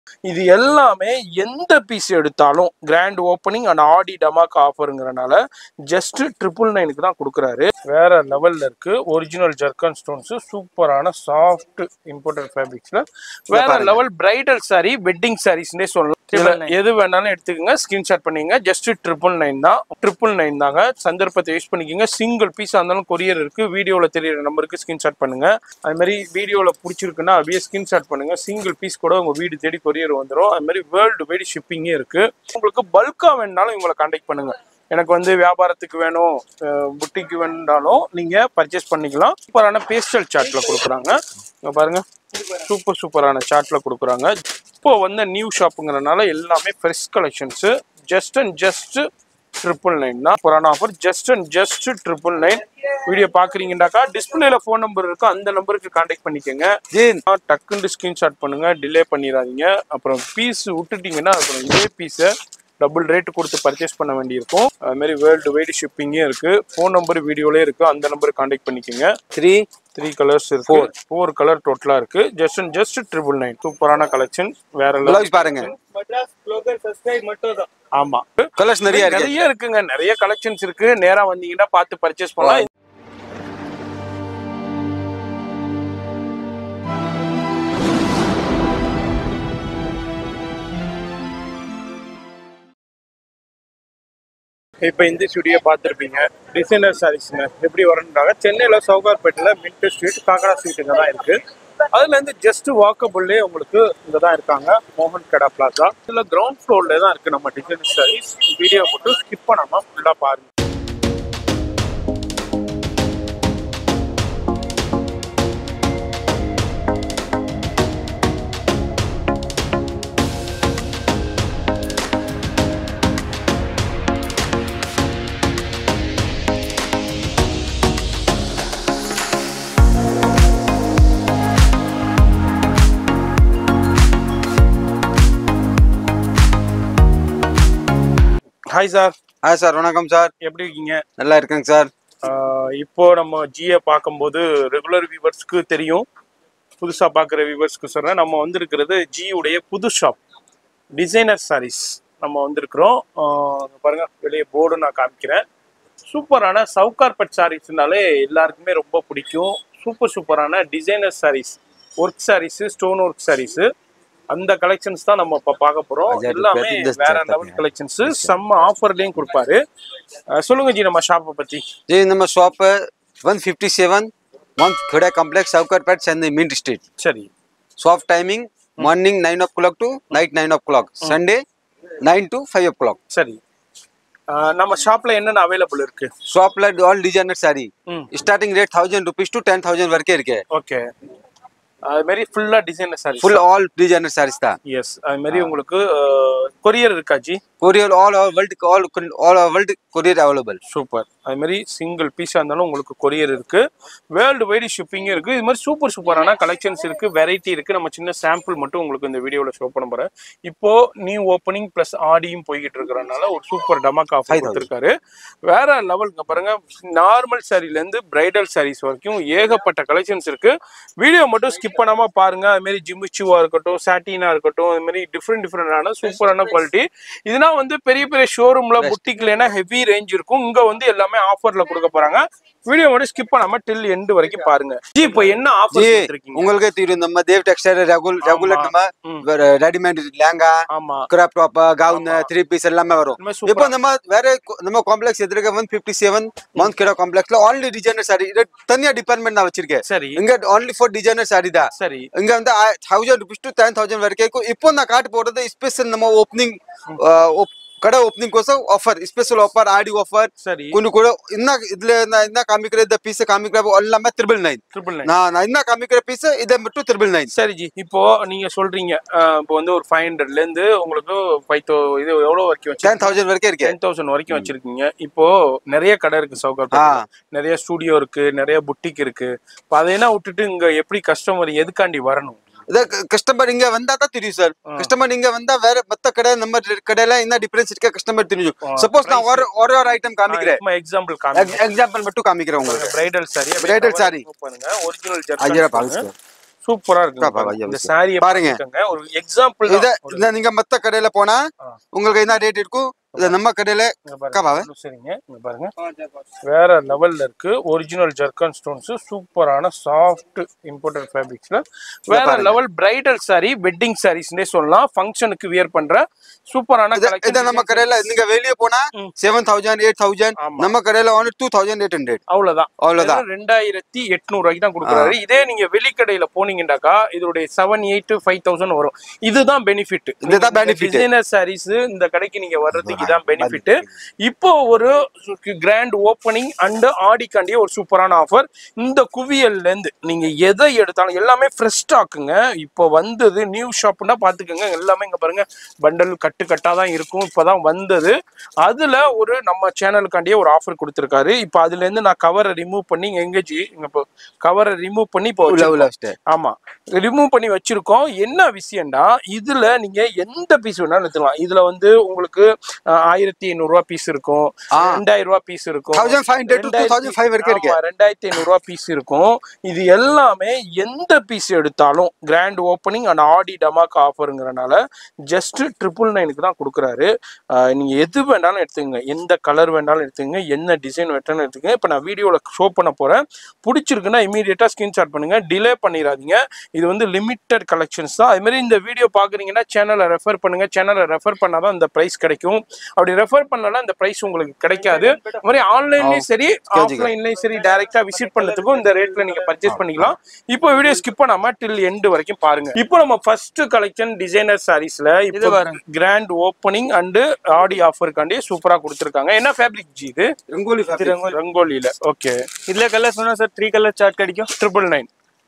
இது எல்லாமே எந்த பீஸ் எடுத்தாலும் கிராண்ட் ஓப்பனிங் அண்ட் ஆடி டமாக் ஆஃபருங்கிறனால ஜஸ்ட் ட்ரிபிள் நைனுக்கு தான் கொடுக்குறாரு வேற லெவல்ல இருக்கு ஒரிஜினல் ஜர்க்கன் ஸ்டோன்ஸ் சூப்பரான சாஃப்ட் இம்போர்ட்டட் ஃபேப்ரிக்ஸ்ல வேற லெவல் பிரைடல் saree வெட்டிங் சாரீஸ்னே சொல்லலாம் இதுல எது வேணாலும் எடுத்துக்கோங்க ஸ்கிரீன்ஷாட் பண்ணிங்க ஜஸ்ட் ட்ரிபிள் நைன் தான் ட்ரிபிள் நைன் தாங்க சந்தர்ப்பத்தை யூஸ் பண்ணிக்கோங்க சிங்கிள் பீஸா இருந்தாலும் கொரியர் இருக்கு வீடியோல தெரியுற நம்பருக்கு ஸ்கிரீன்ஷாட் பண்ணுங்க அது மாதிரி வீடியோல பிடிச்சிருக்குன்னா அப்படியே ஸ்கிரீன்ஷாட் பண்ணுங்க சிங்கிள் பீஸ் கூட உங்க வீடு தேடி கொரியர் வந்துடும் அது மாதிரி வேர்ல்டு வைடு ஷிப்பிங்கே இருக்கு உங்களுக்கு பல்கா வேணுனாலும் இவங்களை கான்டாக்ட் பண்ணுங்க எனக்கு வந்து வியாபாரத்துக்கு வேணும் புட்டிக்கு வேணுனாலும் நீங்க பர்ச்சேஸ் பண்ணிக்கலாம் சூப்பரான பேஸ்டல் சார்ட்ல கொடுக்குறாங்க இங்க பாருங்க சூப்பர் சூப்பரான சார்ட்ல கொடுக்குறாங்க இப்போ வந்த நியூ ஷாப்புங்கிறனால எல்லாமே fresh collections just and just triple nine தான் புராண offer just and just triple nine video பாக்குறீங்கன்னாக்கா டிஸ்பிளேல ஃபோன் நம்பர் இருக்கு அந்த நம்பருக்கு கான்டாக்ட் பண்ணிக்கோங்க ஜீன் டக்குன்னு ஸ்கிரீன்ஷாட் பண்ணுங்க டிலே பண்ணிடாதீங்க அப்புறம் பீஸ் விட்டுட்டீங்கன்னா அப்புறம் இதே பீஸை டபுள் ரேட் கொடுத்து பர்ச்சேஸ் பண்ண வேண்டியிருக்கும் அது மாதிரி வேர்ல்டு வைடு ஷிப்பிங்கே இருக்கு ஃபோன் நம்பர் வீடியோலே இருக்கு அந்த நம்பருக்கு கான்டாக்ட் பண்ணிக்கோங்க த்ரீ த்ரீ கலர்ஸ் இருக்கு ஃபோர் கலர் டோட்டலா இருக்கு just and just triple nine சூப்பரான கலெக்ஷன் வேற level. பிளவுஸ் பாருங்க மெட்ராஸ் ப்ளோகர் சப்ஸ்கிரைப் மட்டும் தான் ஆமா கலர்ஸ் நிறைய இருக்கு நிறைய இருக்குங்க நிறைய கலெக்ஷன்ஸ் இருக்கு நேரா வந்தீங்கன்னா பார்த்து பர்ச்சேஸ் பண்ணலாம் இப்போ இந்த ஸ்டுடியோ பார்த்துருப்பீங்க டிசைனர் சாரீஸ்ங்க எப்படி வரணுன்றாங்க சென்னையில் சவுகார்பேட்டில் மின்ட் ஸ்ட்ரீட் காக்கடா ஸ்ட்ரீட்டுங்க தான் இருக்கு அதுல இருந்து ஜஸ்ட் வாக்கபுள்ளே உங்களுக்கு இங்க தான் இருக்காங்க மோகன் கடா பிளாசா இதுல கிரவுண்ட் ஃப்ளோர்ல தான் இருக்கு நம்ம டிசைனர் சாரீஸ் வீடியோ மட்டும் ஸ்கிப் பண்ணாம ஃபுல்லா பாருங்க ஹாய் சார் ஆ சார் வணக்கம் சார் எப்படி இருக்கீங்க நல்லா இருக்கேங்க சார் ஆஹ் இப்போ நம்ம ஜியை பார்க்கும்போது ரெகுலர் வியூவர்ஸ்க்கு தெரியும் புதுசாக பார்க்குற வியூவர்ஸ்க்கு சொல்கிறேன் நம்ம வந்திருக்கிறது ஜியுடைய புது ஷாப் டிசைனர் சாரீஸ் நம்ம வந்திருக்கிறோம் ஆஹ் இங்க பாருங்க வெளியே போர்டு நான் காமிக்கிறேன் சூப்பரான சவுகார்பட் சாரீஸ்னாலே எல்லாருக்குமே ரொம்ப பிடிக்கும் சூப்பர் சூப்பரான designer sarees work sarees stone work sarees அந்த கலெக்ஷன்ஸ் தான் நம்ம இப்போ பார்க்க போறோம் அஜய், எல்லாமே பேட்டி இந்த வேற chart லெவல் தான். கலெக்ஷன்ஸ் செம்ம ஆஃபர்லயும் கொடுப்பாரு ஆஹ் சொல்லுங்க ஜி நம்ம ஷாப்பை பத்தி जी ನಮ್ಮ shop one fifty seven one ಖಡೆ complex Sowcarpet Chennai mint street சரி shop timing morning nine o'clock to night nine o'clock Sunday nine to five o'clock சரி ஆஹ் நம்ம ஷாப்ல என்னென்ன அவைலபிள் இருக்கு ಶಾಪ್ ಆಲ್ ಡಿಸೈನರ್ ಸಾರಿ ம் starting rate thousand rupees to ten thousand ವರೆಗೆ ಇருக்கு ஓகே அது மாதிரி ஃபுல்லா designer sari full all designer sarees ತಾ எஸ் அது மாதிரி உங்களுக்கு கொரியர் இருக்கா ji courier all over world all all over world courier available super அது மாதிரி சிங்கிள் பீஸா இருந்தாலும் உங்களுக்கு கொரியர் இருக்கு வேர்ல்டு வைடு ஷிப்பிங்கும் இருக்கு இது மாதிரி சூப்பர் சூப்பரான கலெக்ஷன்ஸ் இருக்கு வெரைட்டி இருக்கு நம்ம சின்ன சாம்பிள் மட்டும் உங்களுக்கு இந்த வீடியோல ஷோ பண்ண போறேன் இப்போ நியூ ஓப்பனிங் பிளஸ் ஆடியும் போய்கிட்டு இருக்கிறனால ஒரு சூப்பர் டமாக் ஆஃபர் கொடுத்துருக்காரு வேற லெவலுங்க பாருங்க நார்மல் சாரில இருந்து பிரைடல் சாரீஸ் வரைக்கும் ஏகப்பட்ட கலெக்ஷன்ஸ் இருக்கு வீடியோ மட்டும் ஸ்கிப் பண்ணாம பாருங்க அது மாதிரி ஜிமிச்சுவா இருக்கட்டும் சாட்டினா இருக்கட்டும் அது மாதிரி டிஃப்ரெண்ட் டிஃப்ரெண்டான சூப்பரான குவாலிட்டி இதெல்லாம் வந்து பெரிய பெரிய ஷோரூம்ல புட்டிக்லனா ஹெவி ரேஞ்ச் இருக்கும் இங்க வந்து எல்லாமே ஆஃபர்ல கொடுக்க போறாங்க வீடியோ மட்டும் ஸ்கிப் பண்ணாம டில் எண்டு வரைக்கும் பாருங்க ஜி இப்போ என்ன ஆஃபர் ஜி கொடுத்துருக்கீங்க உங்களுக்கு தெரியும் நம்ம தேவ் டெக்ஸ்டைல் ரெகுலர் நம்ம ம். ரெடிமேட் லேங்கா ஆமா crop top gown three piece எல்லாமே வரும் இந்த மாதிரி இப்போ சூப்பரா நம்ம வேற கு- நம்ம காம்ப்ளெக்ஸ் எதிர்க்க ஒன் பிப்டி செவன் மவுண்ட் கிடா காம்ப்ளெக்ஸ்ல ஆன்லி டிசைனர் சாரி இது தனியா டிபார்ட்மெண்ட் நான் வச்சிருக்கேன் சரி இங்க only ஃபார் டிசைனர் சாரி தான் சரி இங்க வந்து thousand rupees to ten thousand வரைக்கும் இருக்கும். இப்போ நான் காட்டு போடுறது ஸ்பெஷல் நம்ம ஓப்பனிங் கடை ஓப்பனிங் கோசம் offer special offer Aadi offer சரி కొన్ని కూడా ఇన్న ఇదిలో ఇన్న కామిக்கிற இந்த பீஸ் காமிக்கிற எல்லாமே த்ரிபிள் நைன் ட்ரிபிள் நைன் நான் நான் என்ன காமிக்கிற பீஸ் இதை மட்டும் த்ரிபிள் நைன் சரி ஜி இப்போ நீங்க சொல்றீங்க அஹ், இப்போ வந்து ஒரு ஃபைவ் ஹண்ட்ரட்ல இருந்து உங்களுக்கு ஃபைவ் தௌ இது எவ்வளவு வரைக்கும் வச்சு டென் தௌசண்ட் வரைக்கும் இருக்கு டென் தௌசண்ட் வரைக்கும் வச்சிருக்கீங்க இப்போ நிறைய கடை இருக்கு சவுகார் ஆ நிறைய ஸ்டூடியோ இருக்கு நிறைய புட்டிக் இருக்கு இப்போ அதையெல்லாம் விட்டுட்டு இங்க எப்படி கஸ்டமர் எதுக்காண்டி வரணும் இதை கஸ்டமர் இங்க வந்தா தான் தெரியும் சார் கஸ்டமர் இங்க வந்தா வேற மத்த கடை நம்ம கடையில என்ன டிஃபரன்ஸ் இருக்க கஸ்டமர் தெரியும் சப்போஸ் நான் ஒரு ஒரு ஒரு ஐட்டம் காமிக்கிறேன் எக்ஸாம்பிள் காமி எக்ஸாம்பிள் மட்டும் காமிக்கிறேன் உங்களுக்கு பிரைடல் சாரி Bridal saree. பாருங்க ஒரிஜினல் ஐயா ஜெர்கன் பாருங்க சூப்பரா பா, பா, இருக்கு ஐயா, இந்த ஐயா. சாரியை பாருங்க. பாருங்க ஒரு எக்ஸாம்பிள் இத இந்த நீங்க மத்த கடையில போனா ஆ. உங்களுக்கு என்ன ரேட் இருக்கும் இத நம்ம கடையில கபாவே. சரிங்க இங்க பாருங்க வேற லெவல்ல இருக்கு ஒரிஜினல் ஜர்கன் ஸ்டோன்ஸ் சூப்பரான சாஃப்ட் இம்போர்ட்டட் ஃபேப்ரிக்ஸ்ல வேற பாருங்க. லெவல் பிரைடல் saree வெட்டிங் சாரீஸ்னே சொல்லலாம் ஃபங்க்ஷனுக்கு வியர் பண்ற சூப்பரான இத collection. இத நம்ம கடையில நீங்க வெளிய போனா ம். செவன் தௌசண்ட் எயிட் தௌசண்ட் ஆமா. நம்ம கடையில வந்து டூ தௌசண்ட் எயிட் ஹண்ட்ரட் அவ்வளவுதான் அவ்வளவுதான் வெறும் ரெண்டாயிரத்தி எட்நூறு ரூபாய்க்கு தான் கொடுக்குறாரு இதே நீங்க வெளிக்கடையில போனீங்கன்னாக்கா இதோடைய செவன் எயிட் ஃபைவ் தௌசண்ட் வரும் இதுதான் பெனிஃபிட் இதுதான் benefit. டிசைனர் சாரீஸ் இந்த கடைக்கு நீங்க வர்றதுக்கு இதான் பெனிஃபிட் இப்போ ஒரு கிராண்ட் ஓப்பனிங் அண்ட் ஆடிக்காண்டிய ஒரு சூப்பரான ஆஃபர் இந்த குவியல்ல இருந்து நீங்க எதை எடுத்தாலும் எல்லாமே ஃப்ரெஷ் ஸ்டாக்குங்க இப்போ வந்தது நியூ ஷாப்னா பாத்துக்கோங்க எல்லாமே இங்க பாருங்க பண்டல் கட்டு கட்டா தான் இருக்கும் இப்பதான் வந்தது அதுல ஒரு நம்ம சேனலுக்காண்டியே ஒரு ஆஃபர் கொடுத்துருக்காரு இப்போ அதுல இருந்து நான் கவரை ரிமூவ் பண்ணி எங்கேஜி இங்க இப்போ கவரை ரிமூவ் பண்ணி இப்போ உள்ள வச்சிருக்கோம். உள்ள வச்சுட்டு. ஆமா ரிமூவ் பண்ணி வச்சிருக்கோம் என்ன விஷயம்னா இதுல நீங்க எந்த பீஸ் வேணாலும் எடுத்துக்கலாம் இதுல வந்து உங்களுக்கு அஹ், ஆயிரத்தி ஐநூறு ரூபா பீஸ் இருக்கும் ஆ. ரெண்டாயிரம் ரூபாய் பீஸ் இருக்கும் 1500 to 2005 வரைக்கும் இருக்கு. ஆமா, ரெண்டாயிரத்தி ஐநூறு ரூபாய் பீஸ் இருக்கும் இது எல்லாமே எந்த பீஸ் எடுத்தாலும் கிராண்ட் ஓப்பனிங் அண்ட் ஆடி டமாக் ஆஃபருங்கிறனால ஜஸ்ட் ட்ரிபிள் நைனுக்கு தான் கொடுக்குறாரு அஹ், நீங்க எது வேணாலும் எடுத்துக்கங்க எந்த கலர் வேணாலும் எடுத்துக்கங்க என்ன டிசைன் வேணாலும் எடுத்துக்கங்க இப்போ நான் வீடியோவில் ஷோ பண்ண போறேன் பிடிச்சிருக்குன்னா இமீடியட்டா ஸ்கிரீன்ஷாட் பண்ணுங்க டிலே பண்ணிடாதீங்க இது வந்து லிமிட்டட் கலெக்ஷன்ஸ் தான் அது மாதிரி இந்த வீடியோ பாக்குறீங்கன்னா சேனலை ரெஃபர் பண்ணுங்க சேனலை ரெஃபர் பண்ணாதான் இந்த பிரைஸ் கிடைக்கும் அப்படி ரெஃபர் பண்ணலாம் இந்த பிரைஸ் உங்களுக்கு கிடைக்காது அது மாதிரி ஆன்லைன்லயும் சரி ஆஃப்லைன்லயும் சரி டைரக்டா விசிட் பண்ணதுக்கும் இந்த ரேட்ல நீங்க பர்ச்சேஸ் பண்ணிக்கலாம் இப்போ வீடியோ ஸ்கிப் பண்ணாம டில் எண்டு வரைக்கும் பாருங்க இப்போ நம்ம ஃபர்ஸ்ட் கலெக்ஷன் டிசைனர் சாரீஸ்ல இப்போ கிராண்ட் ஓப்பனிங் அண்ட் ஆடி ஆஃபருக்காண்டி சூப்பரா கொடுத்துருக்காங்க என்ன ஃபேப்ரிக் ஜி இது ரங்கோலி fabric. ரங்கோலியில ஓகே இதுல கலர் சொன்னா சார் த்ரீ கலர் சார்ட் கிடைக்கும் ட்ரிபிள் நைன்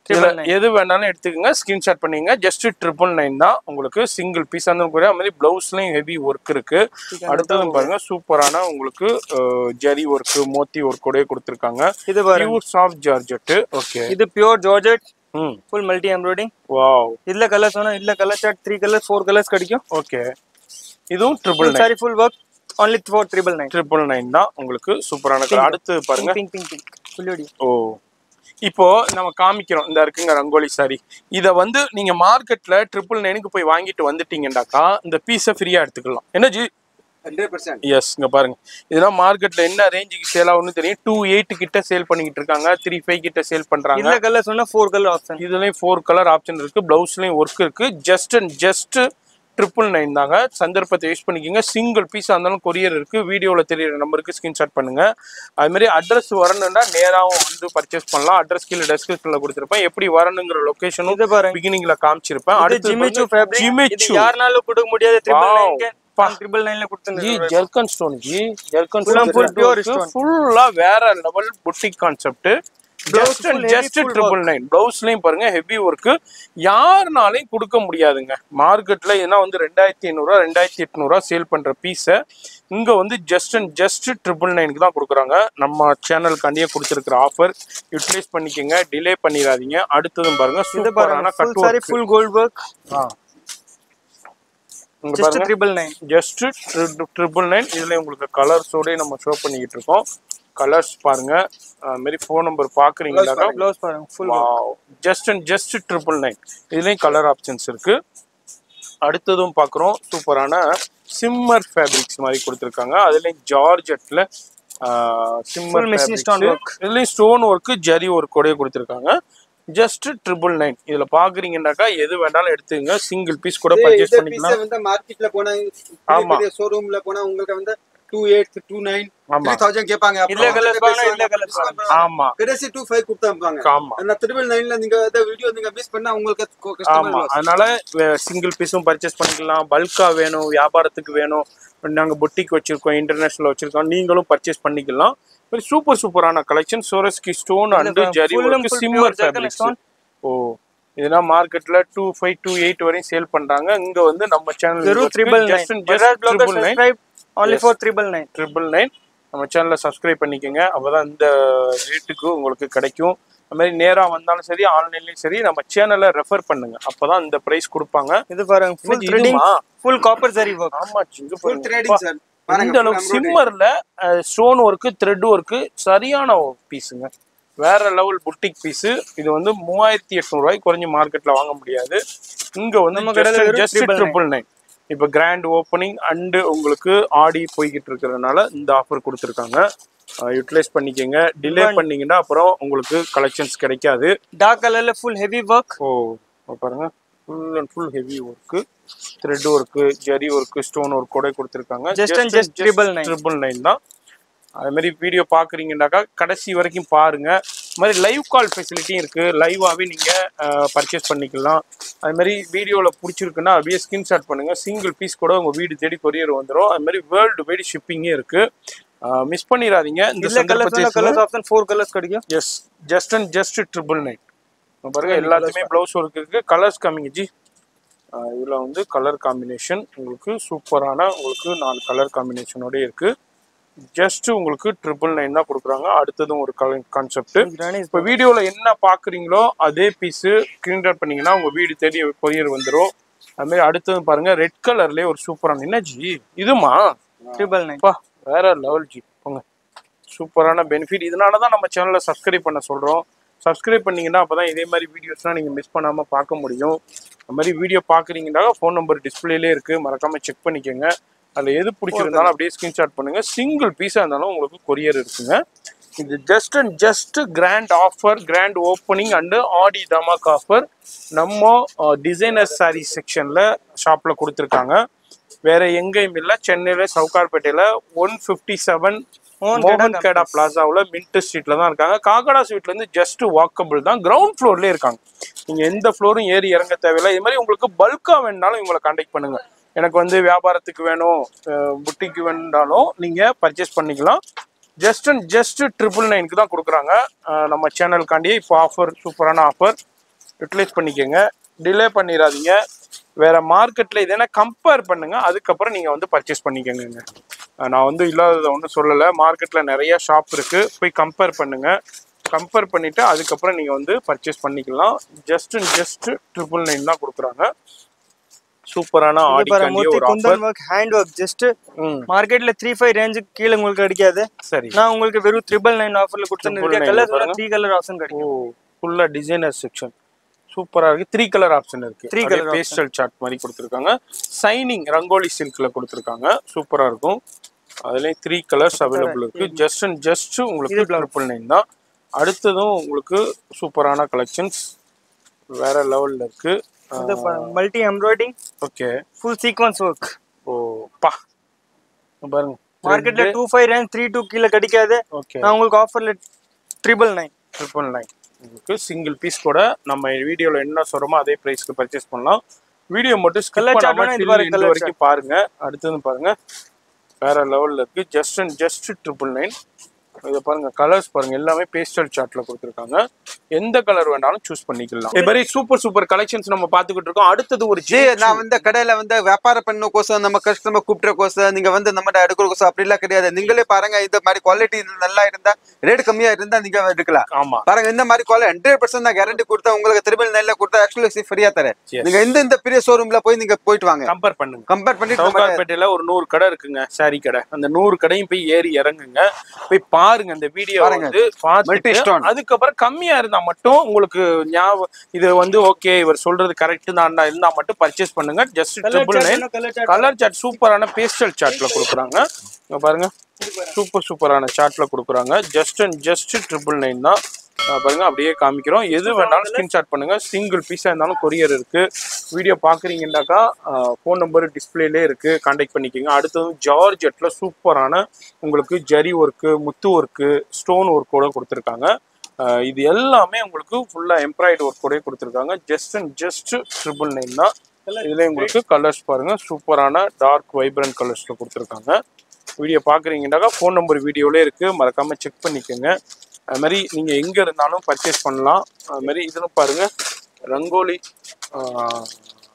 எது வேணாலும் எடுத்துக்கோங்க ஸ்கிரீன்ஷாட் பண்ணீங்க ஜஸ்ட் ட்ரிபிள் நைன் தான் உங்களுக்கு சிங்கிள் பீஸ் அந்த கூட அது மாதிரி பிளவுஸ்லயும் ஹெவி ஒர்க் இருக்கு அடுத்தது பாருங்க சூப்பரான உங்களுக்கு அஹ், ஜரி ஒர்க் மோத்தி ஒர்க்கோடய கொடுத்துருக்காங்க இது பாருங்க பியூர் சாஃப்ட் ஜார்ஜெட் ஓகே இது பியூர் ஜார்ஜெட் ம் ஃபுல் மல்டி எம்ப்ராய்டிங் வாவ் இதுல கலர் சொன்னா இதுல colour chart three colour four colours கிடைக்கும் ஓகே இதுவும் triple nine sari full work only four triple nine triple nine தான் உங்களுக்கு சூப்பரான colour. அடுத்து பாருங்க பிங்க் பிங்க் பிங்க் ஃபுல்லி ஓ இப்போ நம்ம காமிக்கிறோம் இந்த இருக்குங்க ரங்கோலி சாரி இத வந்து நீங்க மார்க்கெட்ல ட்ரிபிள் நைனுக்கு போய் வாங்கிட்டு வந்துட்டீங்கன்னாக்கா இந்த பீஸை ஃப்ரீயா எடுத்துக்கலாம் என்ன ஜி 100%. எஸ் இங்க பாருங்க இதெல்லாம் மார்க்கெட்ல என்ன ரேஞ்சுக்கு சேல் ஆகும்னு தெரியும் டூ எயிட் கிட்ட சேல் பண்ணிக்கிட்டு இருக்காங்க த்ரீ ஃபைவ் கிட்ட சேல் பண்றாங்க இதுல கலர் சொன்னா ஃபோர் கலர் ஆப்ஷன் இதுலயும் ஃபோர் கலர் ஆப்ஷன் இருக்கு பிளவுஸ்லயும் ஒர்க் இருக்கு just and just triple nine தாங்க சந்தர்ப்பத்தை யூஸ் பண்ணிக்கோங்க சிங்கிள் பீஸ் இருந்தாலும் கொரியர் இருக்கு வீடியோவில் தெரியுற நம்பருக்கு ஸ்கிரீன்ஷாட் பண்ணுங்க அது மாதிரி அட்ரஸ் வரணும்னா நேராகவும் வந்து பர்ச்சேஸ் பண்ணலாம் அட்ரஸ் கீழே டெஸ்கிரிப்ஷன்ல கொடுத்துருப்பேன் எப்படி வரணுங்கிற லொகேஷனும் இது பாருங்க பிகினிங்ல காமிச்சிருப்பேன் இது அடுத்து ஜிமிச்சு ஃபேப்ரிக் இது ஜிமிச்சு யாருனாலும் கொடுக்க முடியாது ட்ரிபிள் Wow. நைன்க்கு ட்ரிபிள் நைன்ல ஜி கொடுத்துருந்தேன் zircon stone ji zircon Full and full pure stone. ஃபுல்லா வேற லெவல் boutique concept just full heavy, just full triple nine பிளவுஸ்லயும் பாருங்க ஹெவி ஒர்க் யாருனாலையும் கொடுக்க முடியாதுங்க மார்க்கெட்ல இதெல்லாம் வந்து ரெண்டாயிரத்தி ஐநூறுரூவா ரெண்டாயிரத்தி எட்நூறுவா சேல் பண்ற பீஸை இங்க வந்து ஜஸ்ட் அண்ட் ஜஸ்ட் ட்ரிபிள் நைனுக்கு தான் கொடுக்குறாங்க நம்ம சேனலுக்காண்டியே கொடுத்துருக்கிற ஆஃபர் யூட்டிலைஸ் பண்ணிக்கோங்க டிலே பண்ணிடாதீங்க அடுத்ததும் பாருங்க இது பாருங்க சூப்பரான full cut sari full gold work இங்க ஜஸ்ட் பாருங்க triple nine just triple nine இதுல உங்களுக்கு கலர்ஸோடய நம்ம ஷோ பண்ணிக்கிட்டு இருக்கோம் கலர்ஸ் பாருங்க அது மாதிரி ஃபோன் நம்பர் பாக்குறீங்களாக்கா ப்ளவுஸ் பாருங்க full just and just triple nine இதுலயும் கலர் ஆப்ஷன்ஸ் இருக்கு அடுத்ததும் பார்க்குறோம் சூப்பரான சிம்மர் ஃபேப்ரிக்ஸ் மாதிரி கொடுத்துருக்காங்க அதுலயும் ஜார்ஜெட்ல shimmer Full machine stone work. இதுலயும் ஸ்டோன் ஒர்க் ஜரி ஒர்க்கோடய கொடுத்துருக்காங்க ஜஸ்ட் ட்ரிபிள் நைன் இதுல பாக்குறீங்கன்னாக்கா எது வேணாலும் எடுத்துங்க சிங்கிள் பீஸ் கூட இதே- பர்ச்சேஸ் இதே பண்ணிக்கலாம் piece வந்து மார்க்கெட்ல போனா ஆமா. ஷோரூம்ல போனா உங்களுக்கு வந்து டூ எயிட் டூ நைன் ஆமா. த்ரீ தௌசண்ட் கேட்பாங்க இதுல colours பாருங்க, இதுல colours பாருங்க. ஆமா கடைசி டூ ஃபைவ் கொடுத்தாங்க ஆமா அந்த ட்ரிபிள் நைன்ல நீங்க வீடியோ நீங்க மிஸ் பண்ணா உங்களுக்கு ஆமா கஸ்டமர் அதனால சிங்கிள் பீஸும் பர்ச்சேஸ் பண்ணிக்கலாம் பல்கா வேணும் வியாபாரத்துக்கு வேணும் நாங்க பொட்டிக் வச்சிருக்கோம் இன்டர்நேஷனல் வச்சிருக்கோம் நீங்களும் பர்ச்சேஸ் பண்ணிக்கலாம் சூப்பர் சூப்பரான கலெக்ஷன் சோரஸ்கி ஸ்டோன் அண்ட் பாருங்க, zari full and work full shimmer pure Jacqueline fabrics stone. ஓ இதெல்லாம் மார்க்கெட்ல டூ ஃபைவ் டூ எயிட் வரையும் சேல் பண்றாங்க இங்க வந்து நம்ம சேனல் வெறும் triple nine Bajaj blogger triple nine subscribe only for triple nine triple nine நம்ம சேனலை சப்ஸ்கிரைப் பண்ணிக்கோங்க அப்பதான் இந்த ரேட்டுக்கு உங்களுக்கு கிடைக்கும் அது மாதிரி நேரா வந்தாலும் சரி ஆன்லைன்லயும் சரி நம்ம சேனலை ரெஃபர் பண்ணுங்க அப்பதான் இந்த பிரைஸ் கொடுப்பாங்க இது பாருங்க ஃபுல் இது த்ரெடிங் இதுமா? ஃபுல் காப்பர் ஜரி ஒர்க் ஆமா இங்க ஃபுல் பாருங்க. ட்ரேடிங் சார் இந்த அளவுக்கு சிம்மர்ல ஸ்டோன் ஒர்க் த்ரெட் ஒர்க் சரியான பீஸுங்க வேற லெவல் புட்டிக் பீஸ் இது வந்து மூவாயிரத்தி எட்நூறுவாய்க்கு குறைஞ்ச மார்க்கெட்ல வாங்க முடியாது இங்க வந்து நம்ம கடையில வெறும் ஜஸ்ட் 399. ட்ரிபிள் நைன் இப்போ கிராண்ட் ஓப்பனிங் அண்டு உங்களுக்கு ஆடி போய்கிட்டு இருக்கிறதுனால இந்த ஆஃபர் கொடுத்துருக்காங்க யூட்டிலைஸ் பண்ணிக்கோங்க டிலே பண்ணீங்கன்னா அப்புறம் உங்களுக்கு கலெக்ஷன்ஸ் கிடைக்காது டார்க் கலர்ல ஃபுல் ஹெவி ஒர்க் ஓ இப்ப பாருங்க full and full heavy work thread work zari work stone work கூட கொடுத்துருக்காங்க Just and just triple nine. Triple nine தான் அது மாதிரி வீடியோ பார்க்குறீங்கன்னாக்கா கடைசி வரைக்கும் பாருங்க அது மாதிரி லைவ் கால் ஃபெசிலிட்டியும் இருக்கு லைவாகவே நீங்கள் பர்ச்சேஸ் பண்ணிக்கலாம் அது மாதிரி வீடியோவில் பிடிச்சிருக்குன்னா அப்படியே ஸ்கிரீன்ஷாட் பண்ணுங்க சிங்கிள் பீஸ் கூட உங்கள் வீடு தேடி கொரியர் வந்துடும் அது மாதிரி வேர்ல்டு வைடு ஷிப்பிங்கே இருக்கு மிஸ் பண்ணிடாதீங்க இந்த இல்ல கலர்ஸ் சந்தர்ப்பத்தை கலர்ஸ் ஆப்ஷன் ஃபோர் கலர்ஸ் கிடைக்கும் yes just and just triple nine பாருங்க எல்லாத்துமே ப்ளவுஸ் ஒர்க் இருக்கு கலர்ஸ் காமிங்க ஜி ஆஹ் இதுல வந்து கலர் காம்பினேஷன் உங்களுக்கு சூப்பரான உங்களுக்கு நாலு கலர் காம்பினேஷனோட இருக்கு ஜஸ்ட் உங்களுக்கு ட்ரிபிள் நைன் தான் கொடுக்குறாங்க அடுத்ததும் ஒரு கலர் கான்செப்ட் இப்போ வீடியோவில் என்ன பார்க்குறீங்களோ அதே பீஸு ஸ்க்ரீன் ரெக்கார்ட் பண்ணீங்கன்னா உங்கள் வீடு தேடி கொரியர் வந்துடும் அதுமாரி அடுத்தது பாருங்க ரெட் கலர்லேயே ஒரு சூப்பரான என்ன ஜி இதுமா ட்ரிபிள் நைன் அப்பா வேற லெவல் ஜி போங்க சூப்பரான பெனிஃபிட் இதனால தான் நம்ம சேனலை சப்ஸ்கிரைப் பண்ண சொல்கிறோம் சப்ஸ்கிரைப் பண்ணீங்கன்னா அப்போ தான் இதே மாதிரி வீடியோஸ்லாம் நீங்கள் மிஸ் பண்ணாமல் பார்க்க முடியும் அந்த மாதிரி வீடியோ பார்க்குறீங்கன்னா ஃபோன் நம்பர் டிஸ்பிளேலே இருக்குது மறக்காமல் செக் பண்ணிக்கோங்க அதில் எது பிடிச்சிருந்தாலும் அப்படியே ஸ்க்ரீன்ஷாட் பண்ணுங்கள் சிங்கிள் பீஸாக இருந்தாலும் உங்களுக்கு கொரியர் இருக்குங்க இது just and just grand offer grand opening and Aadi தமாக் ஆஃபர் நம்ம டிசைனர் சாரீ செக்ஷனில் ஷாப்பில் கொடுத்துருக்காங்க வேற எங்கேயும் இல்லை சென்னையில சவுகார்பேட்டையில ஒன் ஃபிஃப்டி செவன் மோகன் கேடா பிளாசாவில் மின்ட் ஸ்ட்ரீட்ல தான் இருக்காங்க காக்கடா ஸ்ட்ரீட்ல இருந்து ஜஸ்ட் வாக்கபிள் தான் கிரவுண்ட் ஃப்ளோர்லேயே இருக்காங்க நீங்க எந்த ஃப்ளோரும் ஏறி இறங்க தேவையில்லை இது மாதிரி உங்களுக்கு பல்கா வேணுனாலும் இவங்களை கான்டாக்ட் பண்ணுங்க எனக்கு வந்து வியாபாரத்துக்கு வேணும் புட்டிக்கு வேணுனாலும் நீங்க பர்ச்சேஸ் பண்ணிக்கலாம் ஜஸ்ட் அண்ட் ஜஸ்ட் ட்ரிபிள் நைனுக்கு தான் கொடுக்குறாங்க அஹ் நம்ம சேனலுக்காண்டி இப்போ ஆஃபர் சூப்பரான ஆஃபர் யூட்டிலைஸ் பண்ணிக்கோங்க டிலே பண்ணிடாதீங்க வேற மார்க்கெட்ல இதெல்லாம் கம்பேர் பண்ணுங்க அதுக்கப்புறம் நீங்க வந்து பர்ச்சேஸ் பண்ணிக்கோங்க அஹ் நான் வந்து இல்லாததை ஒன்றும் சொல்லலை மார்க்கெட்ல நிறைய ஷாப் இருக்கு போய் கம்பேர் பண்ணுங்க கம்பேர் பண்ணிட்டு அதுக்கப்புறம் நீங்க வந்து பர்ச்சேஸ் பண்ணிக்கலாம் ஜஸ்ட் ஜஸ்ட் ட்ரிபிள் நைன் தான் கொடுக்குறாங்க சூப்பரான ஆடிக்காண்டிய மூர்த்தி ஒரு offer kundan work hand work just ம் மார்க்கெட்ல த்ரீ ஃபைவ் ரேஞ்சுக்கு கீழே உங்களுக்கு கிடைக்காது சரி நான் உங்களுக்கு வெறும் ட்ரிபிள் நைன் ஆஃபர்ல Triple கொடுத்துருக்கேன் nine கலர்ஸ் பாருங்க. த்ரீ கலர் ஆப்ஷன் ஓ கிடைக்கும் ஃபுல்லா டிசைனர் செக்ஷன் சூப்பரா இருக்கு த்ரீ கலர் ஆப்ஷன் இருக்கு Three three colour colour pastel chart மாதிரி கொடுத்துருக்காங்க சைனிங் ரங்கோலி சில்க்ல கொடுத்துருக்காங்க சூப்பரா இருக்கும் அதுலயும் த்ரீ கலர்ஸ் அவைலபிள் இருக்கு ஜஸ்ட் அண்ட் ஜஸ்ட் உங்களுக்கு ட்ரிபிள் நைன் தான் அடுத்ததும் உங்களுக்கு சூப்பரான கலெக்ஷன்ஸ் வேற லெவல்ல இருக்கு multi embroidering okay full sequins work ஓ பா பாருங்க மார்க்கெட்ல two five range three two கீழே கிடைக்காது ஓகே நான் உங்களுக்கு ஆஃபர்ல ட்ரிபிள் நைன் ட்ரிபிள் நைன் உங்களுக்கு சிங்கிள் பீஸ் கூட நம்ம வீடியோல என்ன சொல்றோமோ அதே பிரைஸ்க்கு பர்ச்சேஸ் பண்ணலாம் வீடியோ மட்டும் ஸ்கிப் Colour chart பண்ணாம வேணா இது till பாருங்க, end colour வரைக்கும் பாருங்க அடுத்தது பாருங்க வேற லெவல்ல இருக்கு just and just triple nine இதை பாருங்க கலர்ஸ் பாருங்க எல்லாமே பேஸ்டல் சார்ட்ல கொடுத்துருக்காங்க எந்த கலர் வேணாலும் சூஸ் பண்ணிக்கலாம் இதே மாதிரி சூப்பர் சூப்பர் கலெக்ஷன்ஸ் நம்ம பார்த்துக்கிட்டு இருக்கோம் அடுத்தது ஒரு ஜி நான் வந்து கடையில வந்து வியாபாரம் பண்ணக்கோசம் நம்ம கஸ்டமர் கூப்பிட்டுறக்கோசம் நீங்க வந்து நம்ம எடுக்கிறக்கோசம் அப்படிலாம் கிடையாது நீங்களே பாருங்க இந்த மாதிரி குவாலிட்டி நல்லா இருந்தா ரேட் கம்மியா இருந்தா நீங்க எடுக்கலாம் ஆமா பாருங்க இந்த மாதிரி குவாலிட்டி ஹண்ட்ரட் பர்சன்ட் நான் கேரண்டி கொடுத்தா உங்களுக்கு திரும்ப நெல்ல கொடுத்தா எக்ஸ்க்ளூசிவ் ஃப்ரீயா தரேன் Yes. நீங்க இந்த இந்த பெரிய ஷோரூம்ல போய் நீங்க போயிட்டு வாங்க கம்பேர் பண்ணுங்க கம்பேர் பண்ணிட்டு நம்ம- சவுகார்பேட்டையில ஒரு நூறு கடை இருக்குங்க சாரி கடை அந்த நூறு கடையும் போய் ஏறி இறங்குங்க போய் பாருங்க அந்த வீடியோ பாருங்க. வந்து பார்த்துட்டு Multi stone. அதுக்கப்புறம் கம்மியா இருந்தா மட்டும் உங்களுக்கு ஞாபகம் இது வந்து ஓகே இவர் சொல்றது கரெக்ட் தான் இருந்தா மட்டும் பர்ச்சேஸ் பண்ணுங்க just triple nine colour colour chart சூப்பரான பேஸ்டல் சார்ட்ல கொடுக்குறாங்க இங்க பாருங்க சூப்பர் சூப்பரான சார்ட்ல கொடுக்குறாங்க just and just triple nine தான் அஹ் பாருங்க அப்படியே காமிக்கிறோம் எது வேணாலும் ஸ்கிரீன்ஷாட் பண்ணுங்க சிங்கிள் பீஸா இருந்தாலும் கொரியர் இருக்கு வீடியோ பாக்குறீங்கன்னாக்கா ஃபோன் நம்பர் டிஸ்பிளேலே இருக்கு கான்டாக்ட் பண்ணிக்கோங்க அடுத்தது ஜார்ஜெட்ல சூப்பரான உங்களுக்கு ஜரி ஒர்க்கு முத்து ஒர்க்கு ஸ்டோன் ஒர்க்கோட கொடுத்துருக்காங்க அஹ் இது எல்லாமே உங்களுக்கு ஃபுல்லா எம்ப்ராய்டு ஒர்க்கோட கொடுத்துருக்காங்க just and just triple nine தான் இதுல உங்களுக்கு கலர்ஸ் பாருங்க சூப்பரான டார்க் வைப்ரண்ட் கலர்ஸ்ல கொடுத்துருக்காங்க வீடியோ பாக்குறீங்கன்னாக்கா ஃபோன் நம்பர் வீடியோலே இருக்கு மறக்காம செக் பண்ணிக்கோங்க அது மாதிரி நீங்க எங்க இருந்தாலும் பர்ச்சேஸ் பண்ணலாம் அது மாதிரி இதுல பாருங்க ரங்கோலி ஆஹ்,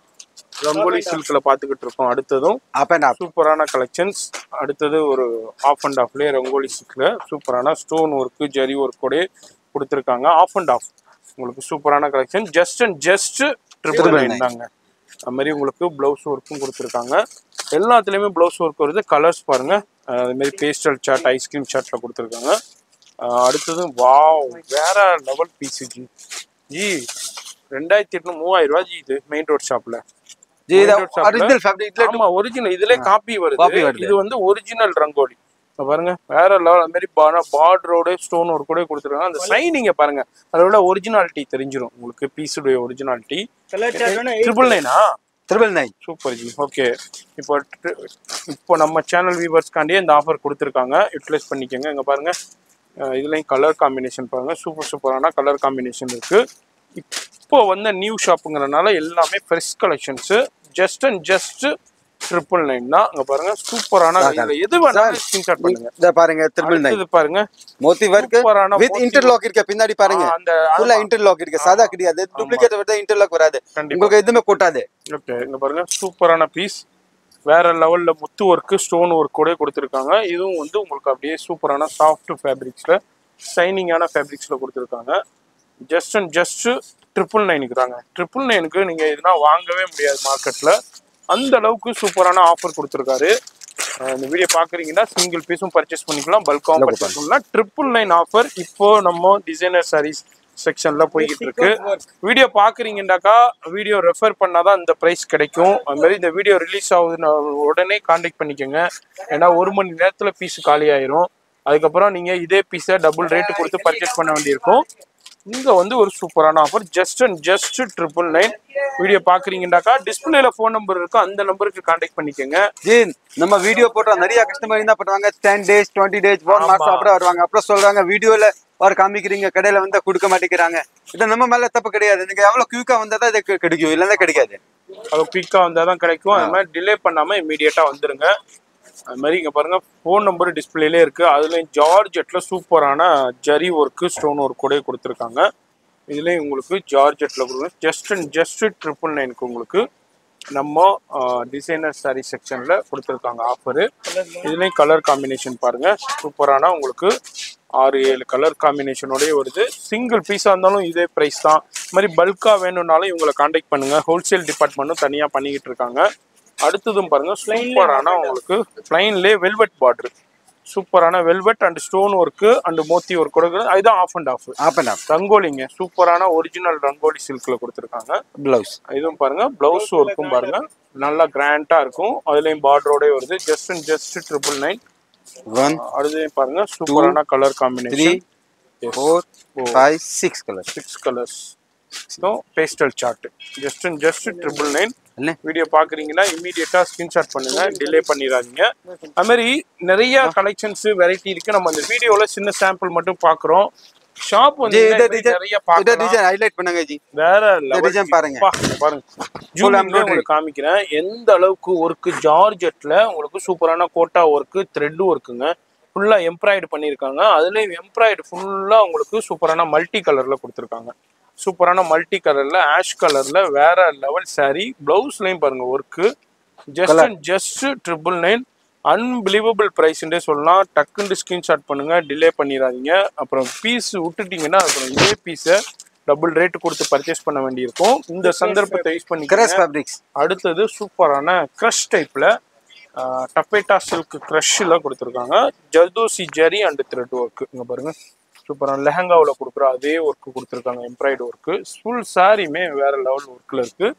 ரங்கோலி சில்க்ல பாத்துக்கிட்டு இருக்கோம் அடுத்ததும் அப் அண்ட் அப் சூப்பரான கலெக்ஷன்ஸ் அடுத்தது ஒரு ஆஃப் அண்ட் ஆஃப்லேயே ரங்கோலி சில்க்ல சூப்பரான ஸ்டோன் ஒர்க்கு ஜரி ஒர்க்கோடய கொடுத்துருக்காங்க ஆஃப் அண்ட் ஆஃப் உங்களுக்கு சூப்பரான collection just and just triple nine தாங்க அது மாதிரி உங்களுக்கு ப்ளவுஸ் ஒர்க்கும் கொடுத்துருக்காங்க எல்லாத்துலேயுமே ப்ளவுஸ் ஒர்க் வருது கலர்ஸ் பாருங்க அஹ் அது மாதிரி பேஸ்டல் சார்ட் ஐஸ்கிரீம் சார்ட்ல கொடுத்துருக்காங்க ஆஹ் அடுத்தது வாவ் வேற லெவல் பீஸ் ஜி ஜி ரெண்டாயிரத்தி எட்நூறு மூவாயிரம் ரூபாய் ஜி இது மெயின் ரோட் ஷாப்ல ஜி இது Main road shop ல- ஒரிஜினல் ஃபேப்ரிக் இதுல ஆமா ஒரிஜினல் இதுல காப்பி Copy வருது வருது. இது வந்து ஒரிஜினல் ரங்கோலி இங்க பாருங்க வேற லெவல் அது மாதிரி பார்டரோட ஸ்டோன் ஒரு கூட கொடுத்துருக்காங்க அந்த சைனிங்க பாருங்க அதோட ஒரிஜினாலிட்டி தெரிஞ்சிரும் உங்களுக்கு பீஸுடைய ஒரிஜினாலிட்டி கலர் சார்ட் வேணா ட்ரிபிள் நைனா triple nine super ji okay இப்போ tri- இப்போ நம்ம சேனல் வியூவர்ஸ்க்காண்டியே இந்த ஆஃபர் கொடுத்துருக்காங்க யூட்டிலைஸ் பண்ணிக்கோங்க இங்க பாருங்க அஹ் இதுலயும் கலர் காம்பினேஷன் பாருங்க சூப்பர் சூப்பரான கலர் காம்பினேஷன் இருக்கு இப்போ வந்த நியூ ஷாப்புங்கிறனால எல்லாமே fresh collections just and just triple nine தான் இங்க பாருங்க சூப்பரான இதுல எது வேணாலும் ஸ்கிரீன்ஷாட் பண்ணுங்க இத பாருங்க ட்ரிபிள் நைன் இது பாருங்க மோத்தி ஒர்க் சூப்பரான வித் இன்டர்லாக் இருக்க பின்னாடி பாருங்க ஆ, அந்த ஃபுல்லா இன்டர்லாக் இருக்கு சாதா கிடையாது டூப்ளிகேட் விட இன்டர்லாக் வராது கண்டிப்பா. உங்களுக்கு எதுவுமே கொட்டாது ஓகே இங்க பாருங்க சூப்பரான பீஸ் வேற லெவல்ல முத்து ஒர்க்கு ஸ்டோன் ஒர்க் கூட கொடுத்துருக்காங்க இதுவும் வந்து உங்களுக்கு அப்படியே சூப்பரான சாஃப்ட் ஃபேப்ரிக்ஸ்ல ஷைனிங்கான ஃபேப்ரிக்ஸ்ல கொடுத்துருக்காங்க ஜஸ்ட் அண்ட் ஜஸ்ட் ட்ரிபிள் நைனுக்கு தாங்க ட்ரிபிள் நைனுக்கு நீங்க இதுனா வாங்கவே முடியாது மார்க்கெட்ல அந்த அளவுக்கு சூப்பரான ஆஃபர் கொடுத்துருக்காரு அஹ் இந்த வீடியோ பாக்குறீங்கன்னா சிங்கிள் பீஸும் பர்ச்சேஸ் பண்ணிக்கலாம் பல்காவும் பர்ச்சேஸ் பண்ணலாம் ட்ரிபிள் நைன் ஆஃபர் இப்போ நம்ம டிசைனர் சாரீஸ் செக்ஷன்ல போய்கிட்டு இருக்கு வீடியோ பாக்குறீங்கன்னாக்கா வீடியோ ரெஃபர் பண்ணாதான் இந்த பிரைஸ் கிடைக்கும் அது மாதிரி இந்த வீடியோ ரிலீஸ் ஆகுதுன்னு உடனே காண்டாக்ட் பண்ணிக்கோங்க ஏன்னா ஒரு மணி நேரத்துல பீஸ் காலி ஆயிரும் அதுக்கப்புறம் நீங்க இதே பீஸை டபுள் ரேட் கொடுத்து பர்ச்சேஸ் பண்ண வேண்டியிருக்கும் இங்க வந்து ஒரு சூப்பரான offer just and just triple nine video பாக்குறீங்கன்னாக்கா டிஸ்பிளேல ஃபோன் நம்பர் இருக்கு அந்த நம்பருக்கு காண்டாக்ட் பண்ணிக்கோங்க ஜி நம்ம வீடியோ போட்டா நிறைய கஸ்டமர் என்ன பண்ணுவாங்க ten days twenty days one மாசம் அப்புறம் வருவாங்க அப்புறம் சொல்றாங்க வீடியோல ஒரு காமிக்கிறீங்க கடையில வந்து கொடுக்க மாட்டேங்கிறாங்க இது நம்ம மேல தப்பு கிடையாது நீங்க எவ்வளவு குயிக்கா வந்தா தான் இது கி- கிடைக்கும் இல்லைன்னா கிடைக்காது அது குயிக்காக வந்தால் தான் கிடைக்கும் அது மாதிரி டிலே பண்ணாமல் இமீடியட்டாக வந்துருங்க அது மாதிரி இங்கே பாருங்க ஃபோன் நம்பர் டிஸ்பிளேலே இருக்கு அதுலேயும் ஜார்ஜெட்டில் சூப்பரான ஜரி ஒர்க்கு ஸ்டோன் ஒர்க் கூட கொடுத்துருக்காங்க இதுலேயும் உங்களுக்கு ஜார்ஜெட்டில் கொடுங்க ஜஸ்ட் அண்ட் ஜஸ்ட் ட்ரிபிள் நைனுக்கு உங்களுக்கு நம்ம டிசைனர் சாரி செக்ஷனில் கொடுத்துருக்காங்க ஆஃபரு இதுலேயும் கலர் காம்பினேஷன் பாருங்க சூப்பரான உங்களுக்கு ஆறு ஏழு கலர் காம்பினேஷனோடய வருது சிங்கிள் பீஸாக இருந்தாலும் இதே ப்ரைஸ் தான் இது மாதிரி பல்காக வேணும்னாலும் இவங்களை காண்டாக்ட் பண்ணுங்க ஹோல்சேல் டிபார்ட்மெண்ட்டும் தனியாக பண்ணிக்கிட்டு இருக்காங்க அடுத்ததும் பாருங்க சூப்பரான உங்களுக்கு பிளைன்லே வெல்வெட் பார்டர் சூப்பரான velvet and stone work and மோத்தி ஒர்க் கொடுக்குறது அதுதான் off and off off and off ரங்கோலிங்க சூப்பரான ஒரிஜினல் ரங்கோலி சில்க்ல கொடுத்துருக்காங்க பிளவுஸ் இதுவும் பாருங்க பிளவுஸ் ஒர்க்கும் பாருங்க நல்லா கிராண்டா இருக்கும் அதுலயும் பார்டரோட வருது just and just triple nine one அடுத்ததையும் பாருங்க சூப்பரான colour three combination four five six colour six colours pastel chart just and just triple nine என்ன வீடியோ பாக்குறீங்கன்னா இமீடியட்டா ஸ்கிரீன்ஷாட் பண்ணுங்க டிலே பண்ணிடாதீங்க அது மாதிரி நிறைய கலெக்ஷன்ஸ் வெரைட்டி இருக்கு நம்ம அந்த வீடியோல சின்ன சாம்பிள் மட்டும் பாக்குறோம் ஷாப் வந்து ஜி இத இன்னும் டிசைன் நிறைய இத பார்க்கலாம் டிசைன் ஹைலைட் பண்ணுங்க ஜி வேற இந்த level. design பாருங்க. அப்பா, பாருங்க ஜூமிங்ல உங்களுக்கு காமிக்கிறேன் எந்த அளவுக்கு ஒர்க் ஜார்ஜெட்ல உங்களுக்கு சூப்பரான கோட்டா ஒர்க் த்ரெட் ஒர்க்குங்க ஃபுல்லா எம்ப்ராய்டு பண்ணியிருக்காங்க அதுலயும் எம்ப்ராய்டு ஃபுல்லா உங்களுக்கு சூப்பரான மல்டி கலர்ல கொடுத்துருக்காங்க சூப்பரான மல்டி கலர்ல ஆஷ் கலர்ல வேற லெவல் saree பிளவுஸ்லயும் பாருங்க work just and just triple nine unbelievable ப்ரைஸ்ன்றே சொல்லலாம் டக்குன்னு ஸ்கிரீன்ஷாட் பண்ணுங்க டிலே பண்ணிடாதீங்க அப்புறம் பீஸ் விட்டுட்டீங்கன்னா அப்புறம் இதே பீஸை டபுள் ரேட் கொடுத்து பர்ச்சேஸ் பண்ண வேண்டியிருக்கும் இந்த சந்தர்ப்பத்தை யூஸ் பண்ணி கிரஸ் ஃபேப்ரிக்ஸ் அடுத்தது சூப்பரான க்ரஷ் டைப்ல டப்பேட்டா சில்க் க்ரஷ்ல கொடுத்துருக்காங்க zardozi zari and thread work இங்க பாருங்க சூப்பரான லெஹங்காவில் கொடுக்குற அதே ஒர்க் கொடுத்துருக்காங்க எம்ப்ராய்டு ஒர்க்கு ஃபுல் சாரியுமே வேற லெவல் ஒர்க்ல இருக்கு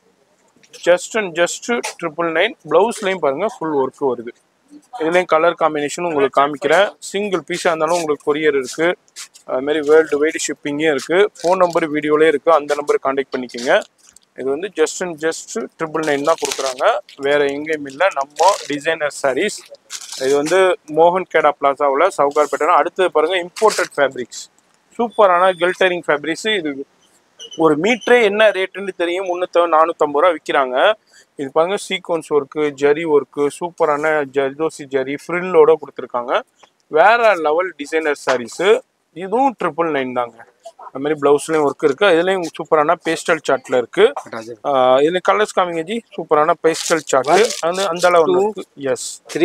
just and just triple nine பிளவுஸ்லையும் பாருங்க ஃபுல் ஒர்க் வருது இதுலேயும் கலர் காம்பினேஷன் உங்களுக்கு காமிக்கிறேன் சிங்கிள் பீஸாக இருந்தாலும் உங்களுக்கு கொரியர் இருக்கு அது மாதிரி வேர்ல்டு வைடு ஷிப்பிங்கே இருக்கு ஃபோன் நம்பர் வீடியோலே இருக்கு அந்த நம்பருக்கு காண்டாக்ட் பண்ணிக்கோங்க இது வந்து just and just triple nine தான் கொடுக்குறாங்க வேற எங்கேயும் இல்லை நம்ம டிசைனர் சாரீஸ் இது வந்து மோகன் கேடா பிளாசாவில் சவுகார்பேட்டை அடுத்தது பாருங்க இம்போர்ட்டட் ஃபேப்ரிக்ஸ் சூப்பரான கில்டரிங் ஃபேப்ரிக்ஸ் இது ஒரு மீட்டரே என்ன ரேட்டுன்னு தெரியும் முந்நூற்றி நானூற்றம்பது ரூபா விற்கிறாங்க இது பாருங்க சீக்வன்ஸ் ஒர்க்கு ஜரி ஒர்க்கு சூப்பரான ஜர்தோசி ஜரி ஃப்ரில்லோட கொடுத்துருக்காங்க வேற லெவல் டிசைனர் சாரீஸு இதுவும் ட்ரிபிள் நைன் தாங்க அது மாதிரி பிளவுஸ்லயும் ஒர்க் இருக்கு இதுலயும் சூப்பரான பேஸ்டல் சார்ட்ல இருக்கு ஆஹ் இதுல கலர்ஸ் காமிங்க ஜி சூப்பரான பேஸ்டல் சார்ட் அந்த அந்த அளவு எஸ் த்ரீ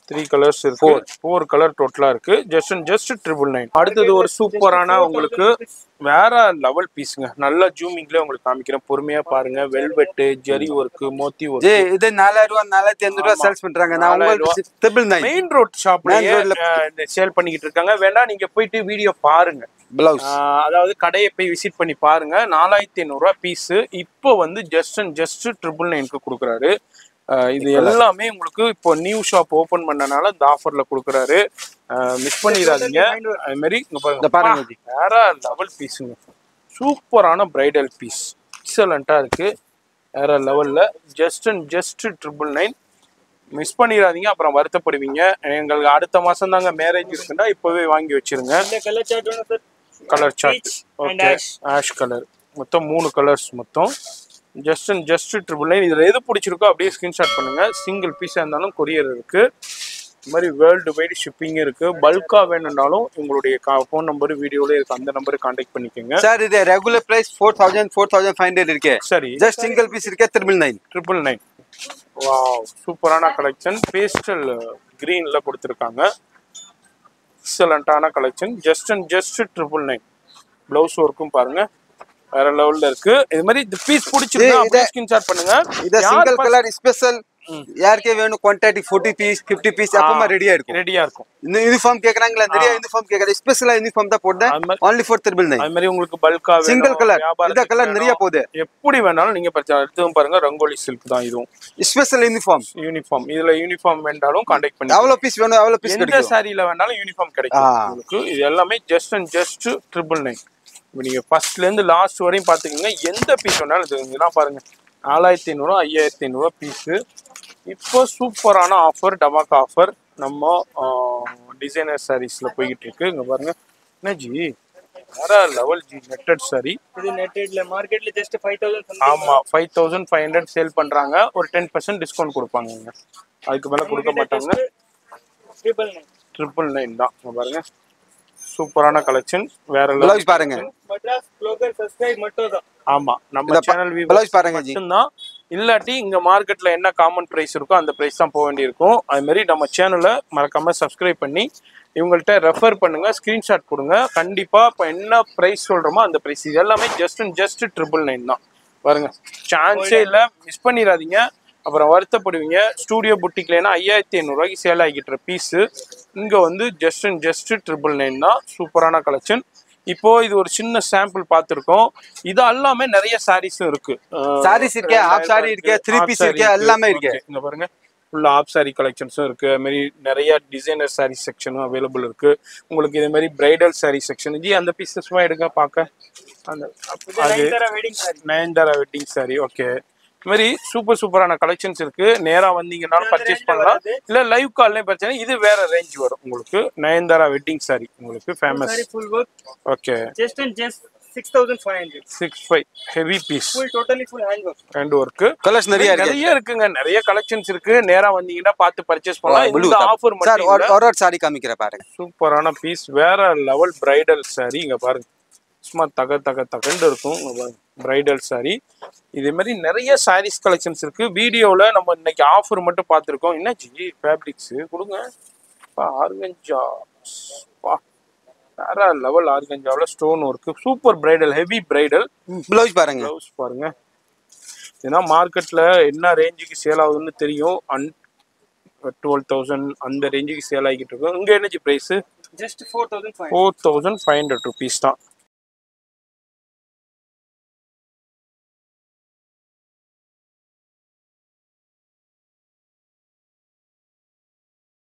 த்ரீ கலர்ஸ் இருக்கு ஃபோர் கலர் டோட்டலா இருக்கு just and just triple nine அடுத்தது ஒரு சூப்பரான உங்களுக்கு வேற லெவல் பீஸுங்க நல்ல ஜூமிங்ல உங்களுக்கு காமிக்கிறேன் பொறுமையா பாருங்க வெல்வெட்டு ஜெரி ஒர்க் மோத்தி ஒர்க் ஜி இது நாலாயிரம் ரூபாய் நாலாயிரத்தி ஐநூறு ரூபாய் சேல்ஸ் பண்றாங்க நான் உங்களுக்கு ட்ரிபிள் நைன் மெயின் ரோட் ஷாப்லயே Main roadல. சேல் பண்ணிக்கிட்டு இருக்காங்க வேணா நீங்க போயிட்டு வீடியோ பாருங்க பிளவுஸ் ஆஹ் அதாவது கடையை போய் விசிட் பண்ணி பாருங்க நாலாயிரத்தி ஐநூறுரூவா பீஸு இப்போ வந்து ஜஸ்ட் அண்ட் ஜஸ்ட் ட்ரிபிள் நைனுக்கு கொடுக்குறாரு ஆஹ் இது எல்லாமே உங்களுக்கு இப்போ நியூ ஷாப் ஓபன் பண்ணனால இந்த ஆஃபர்ல கொடுக்குறாரு மிஸ் பண்ணிடாதீங்க அது மாதிரி இங்க இந்த பாருங்க பாருங்க ஜி. வேற லெவல் பீஸுங்க சூப்பரான பிரைடல் பீஸ் எக்ஸலண்டா இருக்கு வேற லெவல்ல just and just triple nine miss பண்ணிடாதீங்க அப்புறம் வருத்தப்படுவீங்க எங்களுக்கு அடுத்த மாசம் தாங்க மேரேஜ் இருக்குன்னா இப்போவே வாங்கி வச்சிருங்க இந்த கலர் சார்ட் வேணும் sir colour chart Peach and okay ash. Ash colour மொத்தம் மூணு கலர்ஸ் மொத்தம் just and just triple nine இதில் எது பிடிச்சிருக்கோ அப்படியே ஸ்கிரீன்ஷாட் பண்ணுங்க சிங்கிள் பீஸாக இருந்தாலும் கொரியர் இருக்கு இது மாதிரி வேர்ல்டு வைடு ஷிப்பிங் இருக்கு பல்கா வேணும்னாலும் உங்களுடைய ஃபோன் நம்பர் வீடியோல இருக்கு அந்த நம்பருக்கு கான்டாக்ட் பண்ணிக்கோங்க சார் இது regular price four thousand four thousand five hundred இருக்கு சரி ஜஸ்ட் சிங்கிள் பீஸ் இருக்கே triple nine triple nine wow சூப்பரான கலெக்ஷன் பேஸ்டல் கிரீன்ல கொடுத்துருக்காங்க எக்ஸலண்டான collection just and just triple nine blouse ஒர்க்கும் பாருங்க வேற லெவல்ல இருக்கு இது மாதிரி இந்த பீஸ் பிடிச்சிருந்தா இது- அப்படியே ஸ்கிரீன்ஷாட் பண்ணுங்க இது யார் சிங்கிள் first- கலர் ஸ்பெஷல் யாருக்கே வேணும் quantity forty piece fifty piece எப்பவுமே ரெடியா இருக்கும் ரெடியா இருக்கும் இந்த யூனிஃபார்ம் கேக்குறாங்களா நிறைய யூனிஃபார்ம் கேக்குறாங்க ஸ்பெஷலா யூனிஃபார்ம் தான் போட்டேன் அது மாதிரி- only for ட்ரிபிள் நைன் அது மாதிரி உங்களுக்கு பல்கா சிங்கிள் கலர் இந்த கலர் நிறைய போகுது எப்படி வேணாலும் நீங்க பிரச்சனை எடுத்துவும் பாருங்க ரங்கோலி சில்க் தான் இதுவும் ஸ்பெஷல் யூனிஃபார்ம் யூனிஃபார்ம் இதுல யூனிஃபார்ம் வேண்டாலும் கான்டாக்ட் பண்ணி எவ்வளவு பீஸ் வேணும் எவ்வளவு பீஸ் எந்த கிடைக்கும் சாரியில வேணாலும் யூனிஃபார்ம் கிடைக்கும் ஆ. உங்களுக்கு இது எல்லாமே just and just triple nine இப்போ நீங்க ஃபர்ஸ்ட்ல இருந்து லாஸ்ட் வரையும் பாத்துக்கோங்க எந்த பீஸ் வேணாலும் இது இதெல்லாம் பாருங்க நாலாயிரத்தி ஐநூறு ஐயாயிரத்தி ஐநூறுவா பீஸு இப்போ சூப்பரான ஆஃபர் டமாக் ஆஃபர் நம்ம டிசைனர் சாரீஸ்ல போய்கிட்டு இருக்கு இங்க பாருங்க என்ன ஜி வேற லெவல் ஜி நெட்டட் சாரி இது நெட்டட்ல மார்க்கெட்ல ஜஸ்ட் ஃபைவ் தௌசண்ட் ஆமா five thousand five hundred sale பண்றாங்க ஒரு டென் பர்சன்ட் டிஸ்கவுண்ட் கொடுப்பாங்க அதுக்கு மேல கொடுக்க மாட்டாங்க ட்ரிபிள் நைன் ட்ரிபிள் நைன் தான் இங்க பாருங்க சூப்பரான கலெக்ஷன் வேற level. பிளவுஸ் பாருங்க மெட்ராஸ் ப்ளோகர் சப்ஸ்கிரைப் மட்டும் தான் ஆமா நம்ம இந்த ப- சேனல் blouse பாருங்க ஜி. மட்டும்தான் இல்லாட்டி இங்க மார்க்கெட்ல என்ன காமன் பிரைஸ் இருக்கோ அந்த பிரைஸ் தான் போக வேண்டியிருக்கும் அது மாதிரி நம்ம சேனலை மறக்காம சப்ஸ்கிரைப் பண்ணி இவங்கள்ட்ட ரெஃபர் பண்ணுங்க ஸ்கிரீன்ஷாட் கொடுங்க கண்டிப்பா இப்போ என்ன பிரைஸ் சொல்றோமோ அந்த பிரைஸ் இது எல்லாமே just and just triple nine தான் பாருங்க சான்ஸே இல்லை மிஸ் பண்ணிடாதீங்க அப்புறம் வருத்தப்படுவீங்க ஸ்டூடியோ புட்டிக்லனா ஐயாயிரத்தி ஐநூறுரூவாய்க்கு சேல் ஆகிட்டு பீஸு இங்கே வந்து just and just triple nine தான் சூப்பரான கலெக்ஷன் இப்போ இது ஒரு சின்ன சாம்பிள் பார்த்துருக்கோம் இது எல்லாமே நிறைய சாரீஸும் இருக்கு அஹ் Sarees இருக்கு, half saree இருக்கு, three half piece saree இருக்கு, எல்லாமே இருக்கு. Okay, இங்க பாருங்க ஃபுல்லா ஆப் சாரி கலெக்ஷன்ஸும் இருக்கு அது மாதிரி நிறைய டிசைனர் சாரி செக்ஷனும் அவைலபிள் இருக்கு உங்களுக்கு இதே மாதிரி பிரைடல் சாரி செக்ஷன் ஜி அந்த பீசஸ்மா எடுங்க பார்க்க அந்த அது Nayanthara wedding sari Nayanthara wedding sari okay இது மாதிரி சூப்பர் சூப்பரான கலெக்ஷன்ஸ் இருக்கு நேரா வந்தீங்கனாலும் பர்ச்சேஸ் பண்ணலாம் இல்ல லைவ் கால்லையும் பிரச்சனை இது வேற ரேஞ்ச் வரும் உங்களுக்கு நயன்தாரா வெட்டிங் சாரி உங்களுக்கு famous sari full work okay just and just six thousand five hundred six five heavy piece full totally full hand work hand work colours நிறைய இருக்கு நிறைய இருக்குங்க நிறைய கலெக்ஷன்ஸ் இருக்கு நேரா வந்தீங்கன்னா பார்த்து பர்ச்சேஸ் பண்ணலாம் Blue இந்த top. ஆஃபர் சார் மட்டும் ஒரு ஒரு ஒரு சாரி காமிக்கிற பாருங்க சூப்பரான பீஸ் வேற லெவல் பிரைடல் சாரி இங்க பாருங்க சும்மா தக தக தகண்டு இருக்கும் இங்க பாருங்க பிரைடல் சாரி இதே மாதிரி நிறைய சாரீஸ் கலெக்ஷன்ஸ் இருக்கு வீடியோல நம்ம இன்னைக்கு ஆஃபர் மட்டும் பார்த்துருக்கோம் என்ன ஜி ஃபேப்ரிக்ஸ் கொடுங்க ஆர்கஞ்சா பா வேற லெவல் ஆர்கஞ்சாவில் stone work super bridal heavy bridal blouse பாருங்க ப்ளவுஸ் பாருங்க ஏன்னா மார்க்கெட்ல என்ன ரேஞ்சுக்கு சேல் ஆகுதுன்னு தெரியும் அன் டுவெல் தௌசண்ட் அந்த ரேஞ்சுக்கு சேல் ஆகிட்டு இருக்கும் இங்க என்னச்சு price just four thousand five four thousand five hundred rupees தான்